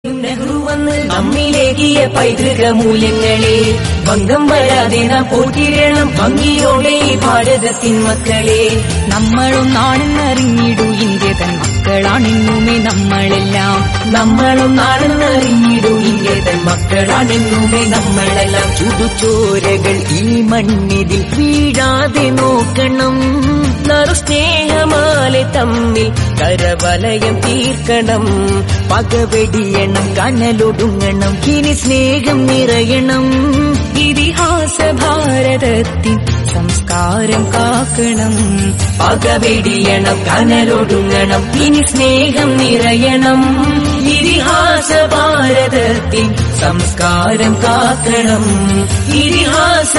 നെഹ്റു വന്ന് നമ്മിലേകിയ പൈതൃക മൂല്യങ്ങളെ ഭംഗം വരാതെ നാം പോറ്റിരണം ഭംഗിയോടെ ഈ ഭാരതത്തിൻ മക്കളെ നമ്മളൊന്നാണെന്നറിഞ്ഞിടൂ ഇന്ത്യ തൻ മക്കളാണെന്നുമേ നമ്മളെല്ലാം നമ്മളും നാടെന്നറിഞ്ഞിടൂ ഇന്ത്യ തൻ മക്കളാണെന്നുമേ നമ്മളെല്ലാം ചുടുചോരകൾ ഈ മണ്ണിതിൽ വീഴാതെ നോക്കണം നറു സ്നേഹമാലെ തമ്മിൽ കരവലയം തീർക്കണം പകവെടിയണം കനലൊടുങ്ങണം ഇനി സ്നേഹം നിറയണം ഇതിഹാസ ഭാരതത്തിൻ സംസ്കാരം കാക്കണം പകവെടിയണം കനലൊടുങ്ങണം ഇനി സ്നേഹം നിറയണം ഇതിഹാസ ഭാരതത്തിൻ സംസ്കാരം കാക്കണം ഇതിഹാസ